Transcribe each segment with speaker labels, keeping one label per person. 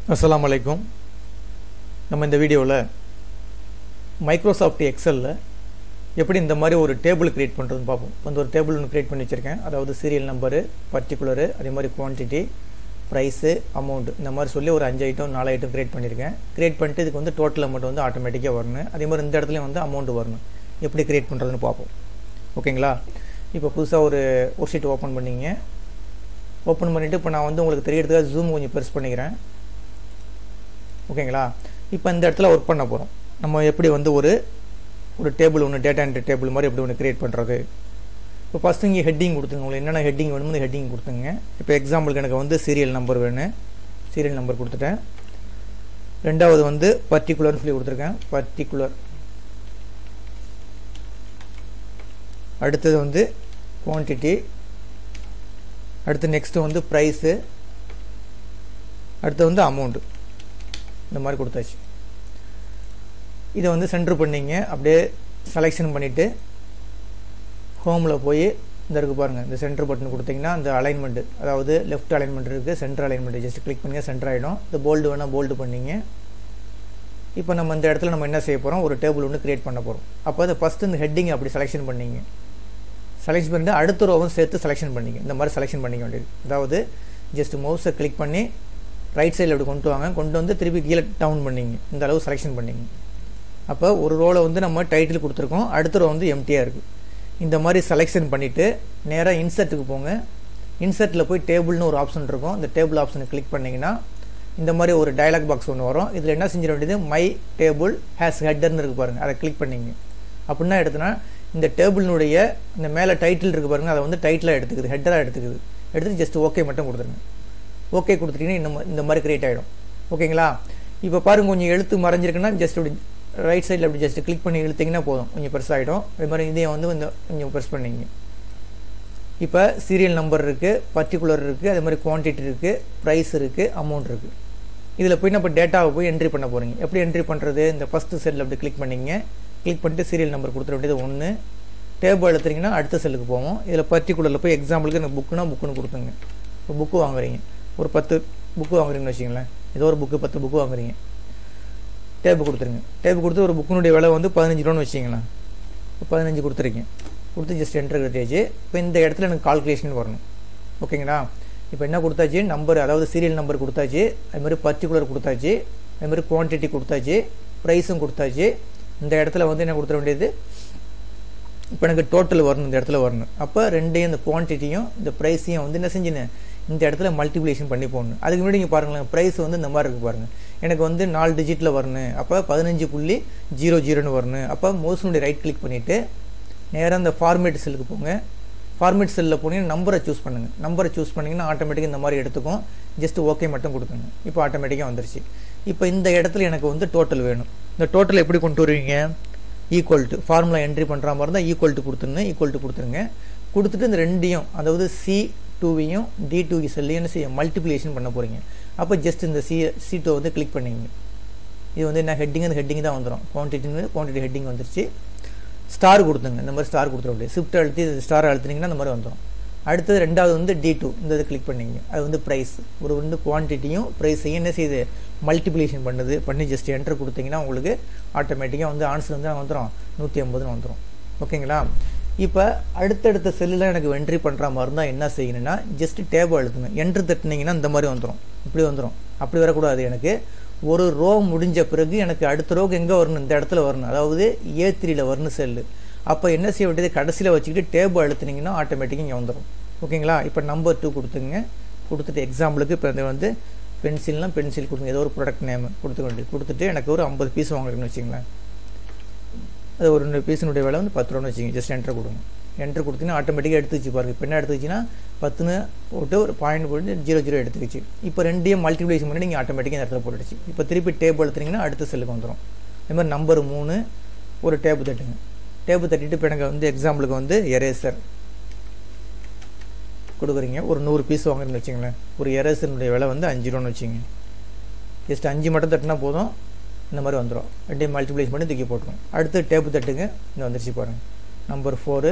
Speaker 1: அஸ்ஸலாமு அலைக்கும் நம்ம இந்த வீடியோவில் மைக்ரோசாஃப்ட் எக்ஸலில் எப்படி இந்த மாதிரி ஒரு டேபிள் கிரியேட் பண்ணுறதுன்னு பார்ப்போம் இப்போ வந்து ஒரு டேபிள் ஒன்று கிரியேட் பண்ணி வச்சுருக்கேன் அதாவது சீரியல் நம்பரு பர்டிகுலரு அதே மாதிரி குவான்டிட்டி ப்ரைஸு அமௌண்ட் இந்த மாதிரி சொல்லி ஒரு அஞ்சு ஐட்டம் நாலு ஐட்டம் கிரியேட் பண்ணியிருக்கேன் கிரியேட் பண்ணிட்டு இதுக்கு வந்து டோட்டல் அமௌண்ட் வந்து ஆட்டோமேட்டிக்காக வரணும் அதே மாதிரி இந்த இடத்துலையும் வந்து அமௌண்ட் வரணும் எப்படி கிரியேட் பண்ணுறதுன்னு பார்ப்போம் ஓகேங்களா இப்போ புதுசாக ஒரு ஒரு ஷீட் ஓப்பன் பண்ணிங்க ஓப்பன் பண்ணிவிட்டு இப்போ நான் வந்து உங்களுக்கு தெரியறதுக்காக ஜூம் கொஞ்சம் பெருசு பண்ணிக்கிறேன் ஓகேங்களா இப்போ இந்த இடத்துல ஒர்க் பண்ண போகிறோம் நம்ம எப்படி வந்து ஒரு ஒரு டேபிள் ஒன்று டேட்டா என்ட்ரி டேபிள் மாதிரி எப்படி ஒன்று கிரியேட் பண்ணுறது இப்போ ஃபஸ்ட்டு இங்கே ஹெட்டிங் கொடுத்துங்க உங்களுக்கு என்னென்ன ஹெட்டிங் வேணுமோ ஹெட்டிங் கொடுத்துங்க இப்போ எக்ஸாம்பிளுக்கு எனக்கு வந்து சீரியல் நம்பர் வேணும் சீரியல் நம்பர் கொடுத்துட்டேன் ரெண்டாவது வந்து பர்டிகுலர்னு சொல்லி கொடுத்துருக்கேன் பர்டிகுலர் அடுத்தது வந்து குவான்டிட்டி அடுத்து நெக்ஸ்ட்டு வந்து ப்ரைஸு அடுத்து வந்து அமௌண்ட்டு இந்த மாதிரி கொடுத்தாச்சு இதை வந்து சென்ட்ரு பண்ணிங்க அப்படியே செலெக்ஷன் பண்ணிவிட்டு ஹோமில் போய் இந்த இருக்குது பாருங்கள் இந்த சென்டர் பட்டன் கொடுத்தீங்கன்னா அந்த அலைன்மெண்ட்டு அதாவது லெஃப்ட் அலைன்மெண்ட் இருக்குது சென்டர் அலைன்மெண்ட் ஜஸ்ட் கிளிக் பண்ணி சென்டர் ஆகிடும் இந்த போல்டு வேணால் போல்டு பண்ணிங்க இப்போ நம்ம இந்த இடத்துல நம்ம என்ன செய்ய போகிறோம் ஒரு டேபிள் ஒன்று கிரியேட் பண்ண போகிறோம் அப்போ அதை ஃபஸ்ட்டு இந்த ஹெட்டிங் அப்படி செலெக்ஷன் பண்ணிங்க செலெக்ஷன் பண்ணிட்டு அடுத்த ரோவும் சேர்த்து செலெக்ஷன் பண்ணிங்க இந்த மாதிரி செலெக்ஷன் பண்ணிக்க வேண்டியது அதாவது ஜஸ்ட் மவுஸை கிளிக் பண்ணி ரைட் சைடில் அப்படி கொண்டு வாங்க கொண்டு வந்து திருப்பி கீழே டவுன் பண்ணிங்க இந்த அளவு செலெக்ஷன் பண்ணிங்க அப்போ ஒரு ரோவில் வந்து நம்ம டைட்டில் கொடுத்துருக்கோம் அடுத்த ரோ வந்து எம்டியாக இருக்குது இந்த மாதிரி செலெக்ஷன் பண்ணிவிட்டு நேராக இன்சர்ட்டுக்கு போங்க இன்சர்ட்டில் போய் டேபிள்னு ஒரு ஆப்ஷன் இருக்கும் இந்த டேபிள் ஆப்ஷனை கிளிக் பண்ணிங்கன்னா இந்த மாதிரி ஒரு டயலாக் பாக்ஸ் ஒன்று வரும் இதில் என்ன செஞ்சிட வேண்டியது மை டேபிள் ஹேஸ் ஹெட்டர்னு இருக்குது பாருங்கள் அதை கிளிக் பண்ணிங்க அப்படின்னா எடுத்துனா இந்த டேபிளினுடைய இந்த மேலே டைட்டில் இருக்குது பாருங்கள் அதை வந்து டைட்டிலாக எடுத்துக்குது ஹெட்டராக எடுத்துக்குது எடுத்துட்டு ஜஸ்ட் ஓகே மட்டும் கொடுத்துருங்க ஓகே கொடுத்துட்டீங்கன்னா இந்த இந்த மாதிரி கிரியேட் ஆகிடும் ஓகேங்களா இப்போ பாருங்கள் கொஞ்சம் எழுத்து மறைஞ்சிருக்குன்னா ஜஸ்ட் இப்படி ரைட் சைடில் அப்படி ஜஸ்ட் கிளிக் பண்ணி இழுத்திங்கன்னா போதும் கொஞ்சம் பெருசாகிடும் அதே மாதிரி இதையும் வந்து இந்த கொஞ்சம் ப்ரெஸ் பண்ணிங்க இப்போ சீரியல் நம்பர் இருக்குது பர்டிகுலர் இருக்குது அதே மாதிரி குவான்டிட்டி இருக்குது ப்ரைஸ் இருக்குது அமௌண்ட் இருக்குது இதில் போய் நம்ம டேட்டாவை போய் என்ட்ரி பண்ண போகிறீங்க எப்படி என்ட்ரி பண்ணுறது இந்த ஃபஸ்ட்டு செல்லில் அப்படி கிளிக் பண்ணிங்க கிளிக் பண்ணிட்டு சீரியல் நம்பர் கொடுத்துட வேண்டியது ஒன்று டேபிள் எடுத்துட்டிங்கன்னா அடுத்த செல்லுக்கு போவோம் இதில் பர்டிகுலரில் போய் எக்ஸாம்பிளுக்கு எனக்கு புக்குனா புக்குன்னு கொடுத்துங்க இப்போ புக்கு வாங்குறீங்க ஒரு பத்து புக்கு வாங்குறீங்கன்னு வச்சிங்களேன் ஏதோ ஒரு புக்கு பத்து புக்கு வாங்குறீங்க டேப்பு கொடுத்துருங்க டேப்பு கொடுத்து ஒரு புக்கினுடைய விலை வந்து பதினஞ்சு ரூபான்னு வச்சிங்களேன் இப்போ பதினஞ்சு கொடுத்துருக்கேன் கொடுத்து ஜஸ்ட் என்ட்ரு கொடுத்தாச்சு இப்போ இந்த இடத்துல எனக்கு கால்குலேஷன் வரணும் ஓகேங்களா இப்போ என்ன கொடுத்தாச்சு நம்பர் அதாவது சீரியல் நம்பர் கொடுத்தாச்சு அது மாதிரி பர்டிகுலர் கொடுத்தாச்சு அது மாதிரி குவான்டிட்டி கொடுத்தாச்சு ப்ரைஸும் கொடுத்தாச்சு இந்த இடத்துல வந்து என்ன கொடுத்துட வேண்டியது இப்போ எனக்கு டோட்டல் வரணும் இந்த இடத்துல வரணும் அப்போ ரெண்டையும் இந்த குவான்டிட்டியும் இந்த ப்ரைஸையும் வந்து என்ன செஞ்சுனேன் இந்த இடத்துல மல்டிப்ளிகேஷன் பண்ணி போடணும் அதுக்கு முன்னாடி நீங்கள் பாருங்களேன் ப்ரைஸ் வந்து இந்த மாதிரி இருக்குது பாருங்கள் எனக்கு வந்து நாலு டிஜிட்டில் வரணும் அப்போ பதினஞ்சு புள்ளி ஜீரோ ஜீரோன்னு வரணும் அப்போ மோஸ்னுடைய ரைட் கிளிக் பண்ணிவிட்டு நேராக இந்த ஃபார்மேட் செல்லுக்கு போங்க ஃபார்மேட் செல்லில் போனீங்கன்னா நம்பரை சூஸ் பண்ணுங்கள் நம்பரை சூஸ் பண்ணிங்கன்னா ஆட்டோமேட்டிக்காக இந்த மாதிரி எடுத்துக்கும் ஜஸ்ட் ஓகே மட்டும் கொடுத்துங்க இப்போ ஆட்டோமேட்டிக்காக வந்துருச்சு இப்போ இந்த இடத்துல எனக்கு வந்து டோட்டல் வேணும் இந்த டோட்டல் எப்படி கொண்டு வருவீங்க ஈக்குவல் டு ஃபார்முலா என்ட்ரி பண்ணுற மாதிரி தான் ஈக்குவல் டு கொடுத்துருங்க ஈக்குவல் டு கொடுத்துருங்க கொடுத்துட்டு இந்த ரெண்டையும் அதாவது சி டூவையும் டி டூ செல்லையும் செய்ய மல்டிப்ளிகேஷன் பண்ண போகிறீங்க அப்போ ஜஸ்ட் இந்த சி சி டூ வந்து கிளிக் பண்ணிங்க இது வந்து என்ன ஹெட்டிங் அந்த ஹெட்டிங் தான் வந்துடும் குவான்டிட்டின்னு குவான்டிட்டி ஹெட்டிங் வந்துருச்சு ஸ்டார் கொடுத்துங்க இந்த மாதிரி ஸ்டார் கொடுத்துட முடியாது ஷிஃப்ட் அழுத்தி ஸ்டார் அழுத்தினீங்கன்னா அந்த மாதிரி வந்துடும் அடுத்தது ரெண்டாவது வந்து டி டூ இந்த இதை கிளிக் பண்ணிங்க அது வந்து ப்ரைஸ் ஒரு வந்து குவான்டிட்டியும் ப்ரைஸையும் என்ன செய்யுது மல்டிப்ளிகேஷன் பண்ணுது பண்ணி ஜஸ்ட் என்ட்ரு கொடுத்தீங்கன்னா உங்களுக்கு ஆட்டோமேட்டிக்காக வந்து ஆன்சர் வந்து வந்துடும் நூற்றி ஐம்பதுன்னு வந்துடும் ஓகேங்களா இப்போ அடுத்தடுத்த செல்லில் எனக்கு என்ட்ரி பண்ணுற மாதிரி இருந்தால் என்ன செய்யணும்னா ஜஸ்ட் டேபிள் அழுத்தணும் என்ட்ரு தட்டினீங்கன்னா இந்த மாதிரி வந்துடும் இப்படி வந்துடும் அப்படி வரக்கூடாது எனக்கு ஒரு ரோ முடிஞ்ச பிறகு எனக்கு அடுத்த ரோக்கு எங்கே வரணும் இந்த இடத்துல வரணும் அதாவது ஏ த்ரீயில் வரணும் செல்லு அப்போ என்ன செய்ய வேண்டியது கடைசியில் வச்சுக்கிட்டு டேபிள் அழுத்துனீங்கன்னா ஆட்டோமேட்டிக்காக இங்கே வந்துடும் ஓகேங்களா இப்போ நம்பர் டூ கொடுத்துங்க கொடுத்துட்டு எக்ஸாம்பிளுக்கு இப்போ இது வந்து பென்சில்னால் பென்சில் கொடுங்க ஏதோ ஒரு ப்ராடக்ட் நேம் கொடுத்துக்க வேண்டியது கொடுத்துட்டு எனக்கு ஒரு ஐம்பது பீஸ் வாங்குறீங்கன்னு வச்சிங்களேன் அது ஒரு ரெண்டு பீஸினுடைய விலை வந்து பத்து ரூபான்னு வச்சுங்க ஜஸ்ட் என்ட்ரு கொடுங்க என்ட்ரு கொடுத்தீங்கன்னா ஆட்டோமேட்டிக்காக எடுத்து வச்சு பாருங்க இப்போ என்ன எடுத்து வச்சுன்னா பத்துன்னு போட்டு ஒரு பாயிண்ட் போட்டு ஜீரோ ஜீரோ எடுத்துக்கிச்சு இப்போ ரெண்டையும் மல்டிப்ளிகேஷன் பண்ணி நீங்கள் ஆட்டோமேட்டிக்காக இந்த இடத்துல போட்டுடுச்சு இப்போ திருப்பி டேபிள் எடுத்துனீங்கன்னா அடுத்த செல்லுக்கு வந்துடும் அதே மாதிரி நம்பர் மூணு ஒரு டேப்பு தட்டுங்க டேப்பு தட்டிட்டு இப்போ எனக்கு வந்து எக்ஸாம்பிளுக்கு வந்து எரேசர் கொடுக்குறீங்க ஒரு நூறு பீஸ் வாங்குறேன்னு வச்சுங்களேன் ஒரு எரேசருடைய விலை வந்து அஞ்சு ரூபான்னு வச்சுங்க ஜஸ்ட் அஞ்சு மட்டும் தட்டினா போதும் இந்த மாதிரி வந்துடும் ரெண்டையும் மல்டிப்ளைஸ் பண்ணி தூக்கி போட்டுரும் அடுத்து டேப்பு தட்டுங்க இங்கே வந்துருச்சு பாருங்கள் நம்பர் ஃபோரு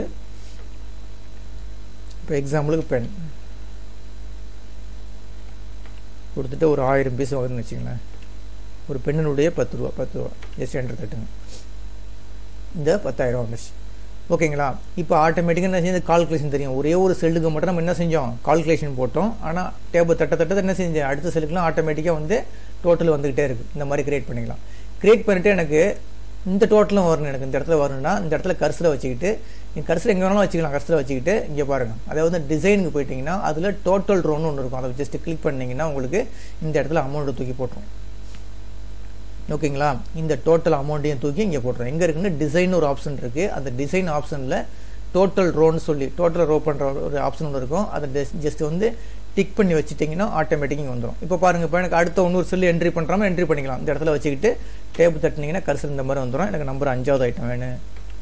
Speaker 1: இப்போ எக்ஸாம்பிளுக்கு பென் கொடுத்துட்டு ஒரு ஆயிரம் பீஸ் வாங்குன்னு வச்சுங்களேன் ஒரு பெண்ணினுடைய பத்து ரூபா பத்து ரூபா ஜஸ்ட் என்ட்ரு தட்டுங்க இந்த பத்தாயிரம் வந்துச்சு ஓகேங்களா இப்போ ஆட்டோமேட்டிக்காக என்ன செஞ்சது கால்குலேஷன் தெரியும் ஒரே ஒரு செல்லுக்கு மட்டும் நம்ம என்ன செஞ்சோம் கால்குலேஷன் போட்டோம் ஆனால் டேபிள் தட்ட தட்ட என்ன செஞ்சேன் அடுத்த செல்லுக்குலாம் ஆட்டோமேட்டிக்காக வந்து டோட்டல் வந்துக்கிட்டே இருக்குது இந்த மாதிரி கிரியேட் பண்ணிக்கலாம் கிரியேட் பண்ணிவிட்டு எனக்கு இந்த டோட்டலும் வரணும் எனக்கு இந்த இடத்துல வரணும்னா இந்த இடத்துல கர்சரை வச்சுக்கிட்டு நீங்கள் கர்சர் எங்கே வேணாலும் வச்சுக்கலாம் கர்சரை வச்சுக்கிட்டு இங்கே பாருங்கள் அதாவது டிசைனுக்கு போயிட்டீங்கன்னா அதில் டோட்டல் ரோன்னு ஒன்று இருக்கும் அதை ஜஸ்ட் கிளிக் பண்ணிங்கன்னா உங்களுக்கு இந்த இடத்துல அமௌண்ட்டை தூக்கி போட்டுரும் ஓகேங்களா இந்த டோட்டல் அமௌண்ட்டையும் தூக்கி இங்கே போட்டுரும் எங்கே இருக்குன்னு டிசைன் ஒரு ஆப்ஷன் இருக்குது அந்த டிசைன் ஆப்ஷனில் டோட்டல் ரோன்னு சொல்லி டோட்டல் ரோ பண்ணுற ஒரு ஆப்ஷன் ஒன்று இருக்கும் அதை ஜஸ்ட் வந்து டிக் பண்ணி வச்சுட்டிங்கன்னா ஆட்டோமேட்டிக்காக வந்துடும் இப்போ பாருங்கள் இப்போ எனக்கு அடுத்த இன்னொரு செல்லு என்ட்ரி பண்ணுறாம என்ட்ரி பண்ணிக்கலாம் இந்த இடத்துல வச்சுக்கிட்டு டேபிள் தட்டினீங்கன்னா கர்சர் இந்த மாதிரி வந்துடும் எனக்கு நம்பர் அஞ்சாவது ஐட்டம் வேணும்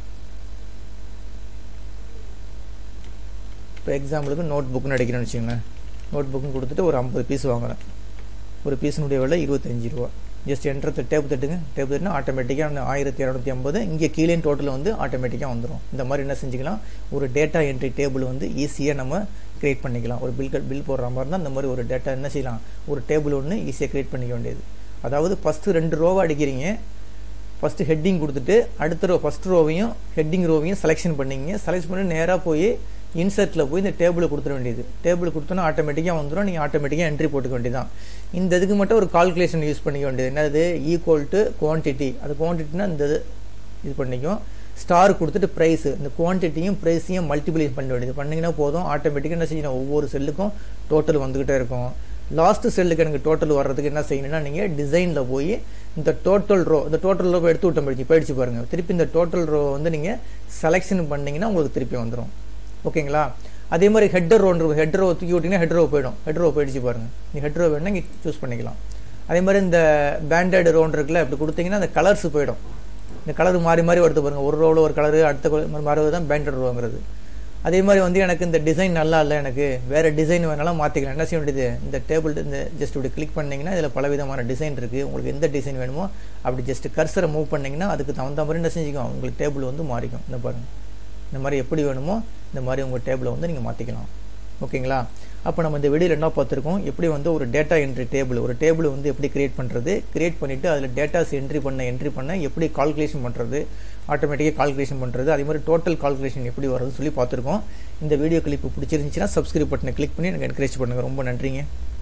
Speaker 1: இப்போ எக்ஸாம்பிளுக்கு நோட் புக்னு அடிக்கிறேன்னு வச்சுக்கோங்களேன் நோட் புக்குன்னு கொடுத்துட்டு ஒரு ஐம்பது பீஸ் வாங்குறேன் ஒரு பீஸினுடைய விலை இருபத்தஞ்சி ரூபா ஜஸ்ட் என்ட்ரு டேப் தட்டுங்க டேப் தட்டுனா ஆட்டோமேட்டிக்காக ஆயிரத்தி இரநூத்தி ஐம்பது இங்கே கீழே டோட்டல் வந்து ஆட்டோமேட்டிக்காக வந்துடும் இந்த மாதிரி என்ன செஞ்சுக்கலாம் ஒரு டேட்டா என்ட்ரி டேபிள் வந்து ஈஸியாக நம்ம கிரியேட் பண்ணிக்கலாம் ஒரு பில் கட் பில் போடுற மாதிரி இருந்தால் இந்த மாதிரி ஒரு டேட்டா என்ன செய்யலாம் ஒரு டேபிள் ஒன்று ஈஸியாக கிரியேட் பண்ணிக்க வேண்டியது அதாவது ஃபஸ்ட்டு ரெண்டு ரோவை அடிக்கிறீங்க ஃபஸ்ட்டு ஹெட்டிங் கொடுத்துட்டு அடுத்த ரோ ஃபஸ்ட் ரோவையும் ஹெட்டிங் ரோவையும் செலெக்ஷன் பண்ணிங்க செலக்ட் பண்ணி நேராக போய் இன்சர்ட்டில் போய் இந்த டேபிளை கொடுத்துட வேண்டியது டேபிள் கொடுத்தோன்னா ஆட்டோமேட்டிக்காக வந்துடும் நீங்கள் ஆட்டோமேட்டிக்காக என்ட்ரி போட்டுக்க வேண்டியதான் இந்த இதுக்கு மட்டும் ஒரு கால்குலேஷன் யூஸ் பண்ணிக்க வேண்டியது என்னது ஈக்குவல் டு குவான்டிட்டி அது குவான்டிட்டினா இந்த இது இது பண்ணிக்கும் ஸ்டார் கொடுத்துட்டு ப்ரைஸ் இந்த குவான்டிட்டியும் ப்ரைஸையும் மல்டிப்ளை பண்ண வேண்டியது பண்ணிங்கன்னா போதும் ஆட்டோமேட்டிக்காக என்ன செய்யணும் ஒவ்வொரு செல்லுக்கும் டோட்டல் வந்துக்கிட்டே இருக்கும் லாஸ்ட் செல்லுக்கு எனக்கு டோட்டல் வர்றதுக்கு என்ன செய்யணும்னா நீங்கள் டிசைனில் போய் இந்த டோட்டல் ரோ இந்த டோட்டல் ரோ எடுத்து விட்ட போயிடுச்சு போயிடுச்சு பாருங்கள் திருப்பி இந்த டோட்டல் ரோ வந்து நீங்கள் செலெக்ஷன் பண்ணிங்கன்னா உங்களுக்கு திருப்பி வந்துடும் ஓகேங்களா அதே மாதிரி ஹெட்டர் ரோன் ஹெட் ரோ தூக்கி விட்டிங்கன்னா ஹெட் ரோ போயிடும் ஹெட் ரோ போயிடுச்சு பாருங்கள் நீ ஹெட் ரோ வேணுன்னா இங்கே சூஸ் பண்ணிக்கலாம் அதே மாதிரி இந்த பேண்டட் ரோன் இருக்குல்ல இப்படி கொடுத்தீங்கன்னா அந்த கலர்ஸ் போயிடும் இந்த கலர் மாறி மாறி வருது பாருங்கள் ஒரு ரோவில் ஒரு கலரு அடுத்த மாறுவது தான் பேண்டட் ரோங்கிறது அதே மாதிரி வந்து எனக்கு இந்த டிசைன் நல்லா இல்லை எனக்கு வேறு டிசைன் வேணாலும் மாற்றிக்கலாம் என்ன செய்ய வேண்டியது இந்த டேபிள் இந்த ஜஸ்ட் இப்படி கிளிக் பண்ணிங்கன்னா இதில் பல விதமான டிசைன் இருக்குது உங்களுக்கு எந்த டிசைன் வேணுமோ அப்படி ஜஸ்ட் கர்சரை மூவ் பண்ணிங்கன்னா அதுக்கு தகுந்த மாதிரி என்ன செஞ்சுக்கும் உங்களுக்கு டேபிள் வந்து மாறிக்கும் இந்த பாருங்கள் இந்த மாதிரி எப்படி வேணுமோ இந்த மாதிரி உங்கள் டேபிளை வந்து நீங்கள் மாற்றிக்கலாம் ஓகேங்களா அப்போ நம்ம இந்த வீடியோவில் என்ன பார்த்துருக்கோம் எப்படி வந்து ஒரு டேட்டா என்ட்ரி டேபிள் ஒரு டேபிள் வந்து எப்படி கிரியேட் பண்ணுறது கிரியேட் பண்ணிவிட்டு அதில் டேட்டாஸ் என்ட்ரி பண்ண என்ட்ரி பண்ண எப்படி கால்குலேஷன் பண்ணுறது ஆட்டோமேட்டிக்காக கால்குலேஷன் பண்ணுறது அதே மாதிரி டோட்டல் கால்குலேஷன் எப்படி வருதுன்னு சொல்லி பார்த்துருக்கோம் இந்த வீடியோ கிளிப்பு பிடிச்சிருந்துச்சின்னா சப்ஸ்கிரைப் பட்டனை கிளிக் பண்ணி எனக்கு என்கரேஜ் பண்ணுங்கள் ரொம்ப நன்றிங்க